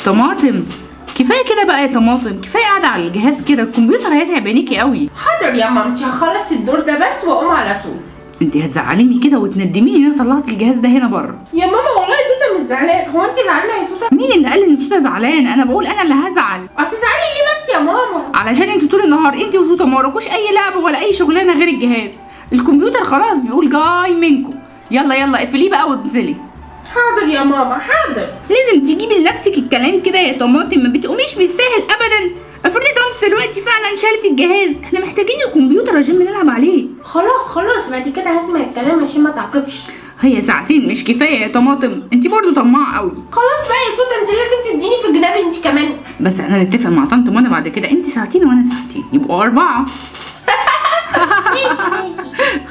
طماطم كفايه كده بقى يا طماطم كفايه قاعده على الجهاز كده الكمبيوتر هيتعب عينيكي قوي حاضر يا مامتي هخلص الدور ده بس واقوم على طول انت هتزعليني كده وتندميني ان انا طلعت الجهاز ده هنا بره يا ماما والله توته مش زعلان هو انت زعلانه يا توته مين اللي قال ان توته زعلان انا بقول انا اللي هزعل هتزعلي ليه بس يا ماما علشان انتوا طول النهار انت وتوته ما وراكوش اي لعب ولا اي شغلانه غير الجهاز الكمبيوتر خلاص بيقول جاي منكم يلا يلا اقفليه بقى وانزلي حاضر يا ماما حاضر لازم تجيبي لنفسك الكلام كده يا طماطم ما بتقوميش بالسهل ابدا افرضي طنط دلوقتي فعلا شالت الجهاز احنا محتاجين الكمبيوتر عشان بنلعب عليه خلاص خلاص بعد كده هسمع الكلام عشان ما تعاقبش هي ساعتين مش كفايه يا طماطم انت برضو طماعه قوي خلاص بقى يا توته انت لازم تديني في جنابي انت كمان بس احنا نتفق مع طنط منى بعد كده انت ساعتين وانا ساعتين يبقوا اربعه ماشي ماشي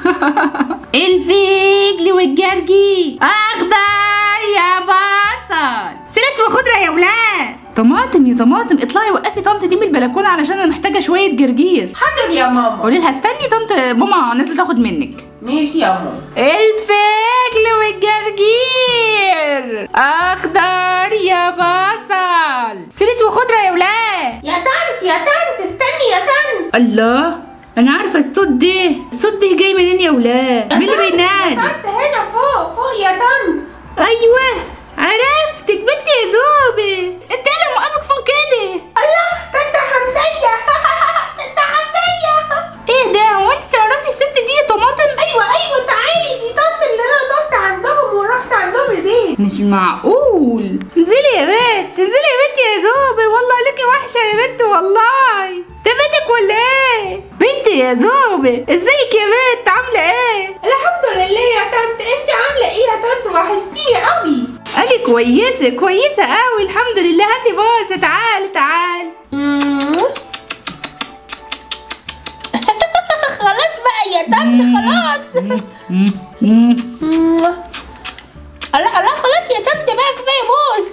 الفجل والجرجي اخضر يا بصل سلس وخضره يا ولاد طماطم يا طماطم اطلعي وقفي طنط دي من البلكونه علشان انا محتاجه شويه جرجير حاضر يا ماما قولي لها استني طنط ماما نازله تاخد منك ماشي يا ماما الفجل والجرجير اخضر يا بصل سلس وخضره يا ولاد يا طنط يا طنط استني يا طنط الله انا عارفه الصوت ده الصوت ده جاي منين يا ولاد مين اللي يا بينادي طنط هنا فوق فوق يا طنط ايوه عرفتك بنتي يا زوبي انت ايه اللي موقفك فوق كده الله طنط حمدية طنط حمدية ايه ده هو انت تعرفي الست دي يا طماطم ايوه ايوه تعالي دي طنط اللي انا ضفت عندهم ورحت عندهم البيت مش معقول انزلي يا بنت انزلي يا بنتي يا زوبي والله ليكي وحشه يا بنت والله ده بيتك ولا ايه بنتي يا زوبي ازيك يا بنت عامله ايه الحمد لله يا طنط انت عامله ايه يا طنط وحشتيني قوي قالي كويسه كويسه قوي الحمد لله هاتي بوسه تعالي تعالي خلاص بقى يا طنط خلاص الله الله خلاص يا طنط بقى كفايه بوس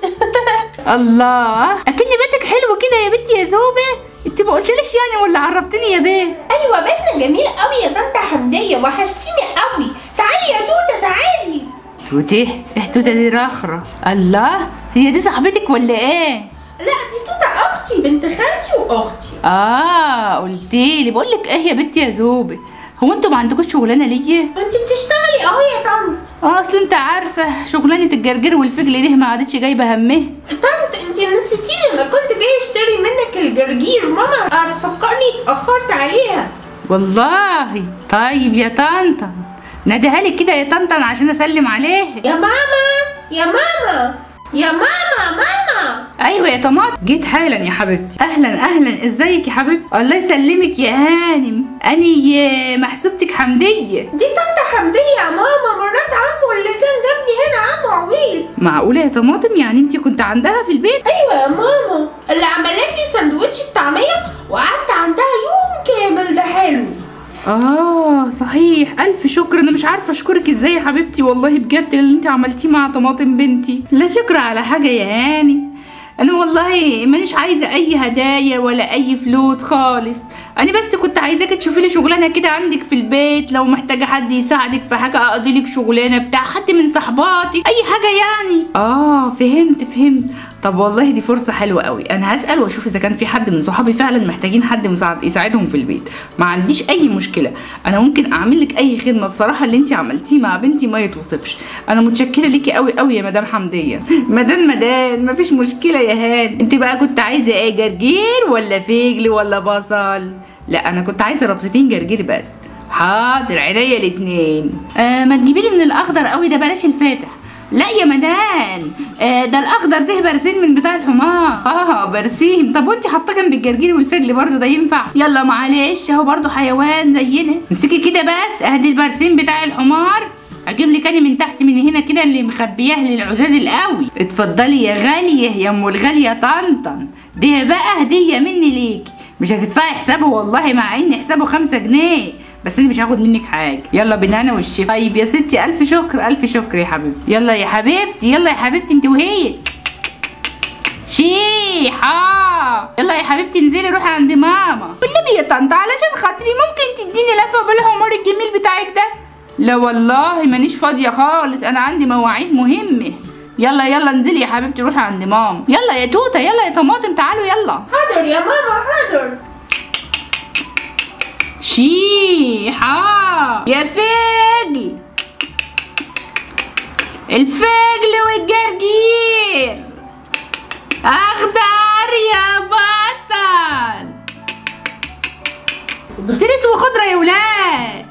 الله اكن بيتك حلو كده يا بنتي يا زوبي انت ما قلتليش يعني ولا عرفتني يا بيه ايوه بيتنا جميل قوي يا طنط حمديه وحشتيني قوي تعالي يا توته تعالي توتي ايه توتة دي رخرة الله هي دي صاحبتك ولا ايه لا دي توته اختي بنت خالتي واختي اه قلتيلي بقول لك ايه يا بنتي يا زوبي هو انتوا ما عندكوش شغلانه ليا انت بتشتغلي اهو يا طنط اه اصل انت عارفه شغلانه الجرجير والفجل دي ما عادتش جايبه همها طنط انت نسيتيني انا كنت جاي اشتري منك الجرجير ماما انا فكرني اتاخرت عليها والله طيب يا طنطا ناديها لي كده يا طنطا عشان اسلم عليه يا ماما يا ماما يا ماما ماما ايوه يا طماط جيت حالا يا حبيبتي اهلا اهلا ازيك يا حبيبتي الله يسلمك يا هانم اني محسوبتك حمديه دي طنط حمديه يا ماما مرات عمو اللي كان جابني هنا عمو عويس معقوله يا طماطم يعني انت كنت عندها في البيت ايوه يا ماما اللي عملت لي سندوتش الطعميه وقعدت عندها يوم كامل ده حلو اه صحيح الف شكر انا مش عارفه اشكرك ازاي يا حبيبتي والله بجد اللي انت عملتيه مع طماطم بنتي لا شكر على حاجه يا هاني انا والله مانيش عايزه اي هدايا ولا اي فلوس خالص انا بس كنت عايزاك تشوفي لي شغلانه كده عندك في البيت لو محتاجه حد يساعدك في حاجه اقضي لك شغلانه بتاع حد من صحباتك اي حاجه يعني اه فهمت فهمت طب والله دي فرصه حلوه قوي انا هسال واشوف اذا كان في حد من صحابي فعلا محتاجين حد مساعد يساعدهم في البيت ما عنديش اي مشكله انا ممكن اعمل لك اي خدمه بصراحه اللي انت عملتيه مع بنتي ما يتوصفش انا متشكره ليكي قوي قوي يا مدام حمديه مدام مدام مفيش مشكله يا هان انت بقى كنت عايزه ايه جرجير ولا فجل ولا بصل لا انا كنت عايزه ربطتين جرجير بس حاضر عينيا الاتنين آه ما تجيبي لي من الاخضر قوي ده بلاش الفاتح لا يا مدام آه ده الاخضر ده برسيم من بتاع الحمار اه برسيم طب وانت حاطاه جنب الجرجير والفجل برضو ده ينفع يلا معلش اهو برضو حيوان زينا امسكي كده بس ادي البرسيم بتاع الحمار اجيب لك انا من تحت من هنا كده اللي مخبياه للعزاز القوي اتفضلي يا غاليه يا ام الغاليه طنطن دي بقى هديه مني ليكي مش هتدفعي حسابه والله مع ان حسابه خمسة جنيه بس انا مش هاخد منك حاجه يلا بالهنا والشفا طيب يا ستي الف شكر الف شكر يا حبيبتي يلا يا حبيبتي يلا يا حبيبتي انت وهي شيحة يلا يا حبيبتي انزلي روحي عند ماما والنبي يا طنط علشان خاطري ممكن تديني لفه بالحمار الجميل بتاعك ده لا والله مانيش فاضيه خالص انا عندي مواعيد مهمه يلا يلا انزلي يا حبيبتي روحي عند ماما يلا يا توته يلا يا طماطم تعالوا يلا حاضر يا ماما حاضر شيحة يا فجل الفجل والجرجير اخضر يا بصل سيريس وخضرة يا ولاد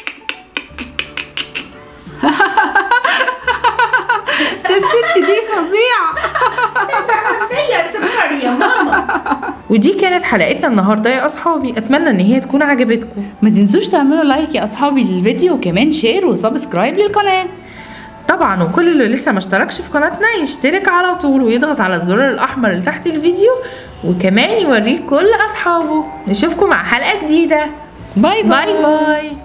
ده الست دي فظيعة هي سكر يا ماما ودي كانت حلقتنا النهارده يا اصحابي اتمنى ان هي تكون عجبتكم ما تنسوش تعملوا لايك يا اصحابي للفيديو وكمان شير وسبسكرايب للقناة طبعا وكل اللي لسه ما اشتركش في قناتنا يشترك على طول ويضغط على الزرار الاحمر اللي تحت الفيديو وكمان يوريه كل اصحابه نشوفكم مع حلقه جديده باي باي باي